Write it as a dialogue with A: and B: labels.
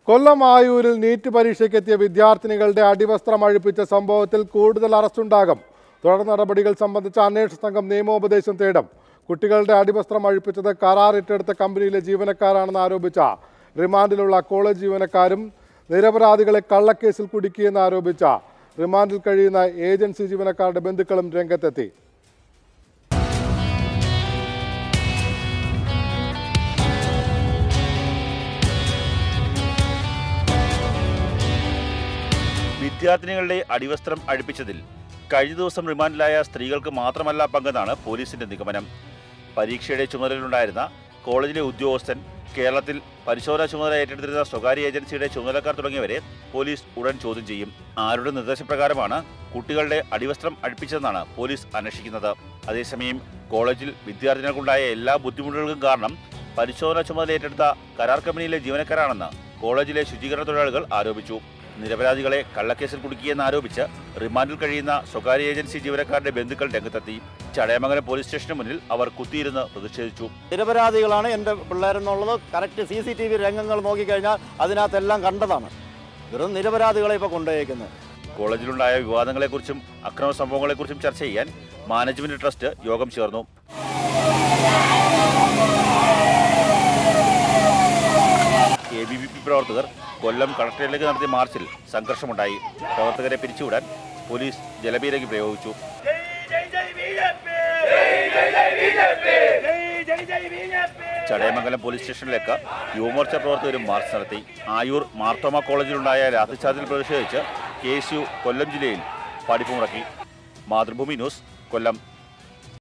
A: കൊല്ലം ആയൂരിൽ NEET പരീക്ഷയ്ക്കെത്തിയ വിദ്യാർത്ഥിനികളുടെ അടിവസ്ത്രം അഴിപ്പിച്ച സംഭവത്തിൽ കൂടുതൽ അറസ്റ്റുണ്ടാകും തുടർ നടപടികൾ സംബന്ധിച്ച അന്വേഷണ സംഘം നിയമോപദേശം തേടും കുട്ടികളുടെ അടിവസ്ത്രം അഴിപ്പിച്ചത് കരാർ ഏറ്റെടുത്ത കമ്പനിയിലെ ജീവനക്കാരാണെന്ന് ആരോപിച്ച റിമാൻഡിലുള്ള കോളേജ് ജീവനക്കാരും നിരപരാധികളെ കള്ളക്കേസിൽ കുടുക്കിയെന്ന് ആരോപിച്ച റിമാൻഡിൽ കഴിയുന്ന ഏജൻസി ജീവനക്കാരുടെ ബന്ധുക്കളും രംഗത്തെത്തി
B: വിദ്യാർത്ഥിനികളുടെ അടിവസ്ത്രം അഴിപ്പിച്ചതിൽ കഴിഞ്ഞ ദിവസം റിമാൻഡിലായ സ്ത്രീകൾക്ക് മാത്രമല്ല പങ്കെന്നാണ് പോലീസിന്റെ നിഗമനം പരീക്ഷയുടെ ചുമതലയിലുണ്ടായിരുന്ന കോളേജിലെ ഉദ്യോഗസ്ഥൻ കേരളത്തിൽ പരിശോധനാ ചുമതല ഏറ്റെടുത്തിരുന്ന സ്വകാര്യ ഏജൻസിയുടെ ചുമതലക്കാർ തുടങ്ങിയവരെ പോലീസ് ഉടൻ ചോദ്യം ചെയ്യും ആരുടെ നിർദ്ദേശപ്രകാരമാണ് കുട്ടികളുടെ അടിവസ്ത്രം അഴിപ്പിച്ചതെന്നാണ് പോലീസ് അന്വേഷിക്കുന്നത് അതേസമയം കോളേജിൽ വിദ്യാർത്ഥികൾക്കുണ്ടായ എല്ലാ ബുദ്ധിമുട്ടുകൾക്കും കാരണം പരിശോധനാ ചുമതല ഏറ്റെടുത്ത കരാർ കമ്പനിയിലെ ജീവനക്കാരാണെന്ന് കോളേജിലെ ശുചീകരണ തൊഴിലാളികൾ ആരോപിച്ചു നിരപരാധികളെ കള്ളക്കേസിൽ കുടുക്കിയെന്ന് ആരോപിച്ച് റിമാൻഡിൽ കഴിയുന്ന സ്വകാര്യ ഏജൻസി ജീവനക്കാരുടെ ബന്ധുക്കൾ രംഗത്തെത്തി ചടയമംഗലം പോലീസ് സ്റ്റേഷന് മുന്നിൽ അവർ കുത്തിയിരുന്ന് പ്രതിഷേധിച്ചു
C: നിരപരാധികളാണ് എൻ്റെ പിള്ളേരെന്നുള്ളത് correct C C T V രംഗങ്ങൾ നോക്കിക്കഴിഞ്ഞാൽ അതിനകത്തെല്ലാം കണ്ടതാണ് വെറും നിരപരാധികളെ ഇപ്പോൾ കൊണ്ടുപോയേക്കുന്നത്
B: കോളേജിലുണ്ടായ വിവാദങ്ങളെക്കുറിച്ചും അക്രമ സംഭവങ്ങളെക്കുറിച്ചും ചർച്ച ചെയ്യാൻ മാനേജ്മെന്റ് ട്രസ്റ്റ് യോഗം ചേർന്നു എ ബി വി പി പ്രവർത്തകർ കൊല്ലം കളക്ടറേറ്റിലേക്ക് നടത്തിയ മാർച്ചിൽ സംഘർഷമുണ്ടായി പ്രവർത്തകരെ പിരിച്ചുവിടാൻ പോലീസ് ജലപീരങ്കി പ്രയോഗിച്ചു ചടയമംഗലം പോലീസ് സ്റ്റേഷനിലേക്ക് യുവമോർച്ച പ്രവർത്തകരും മാർച്ച് നടത്തി ആയൂർ മാർത്തോമ കോളേജിലുണ്ടായ ലാത്തിച്ചാർജിൽ പ്രതിഷേധിച്ച് കെ എസ് യു കൊല്ലം ജില്ലയിൽ പഠിപ്പുമുടക്കി മാതൃഭൂമി ന്യൂസ് കൊല്ലം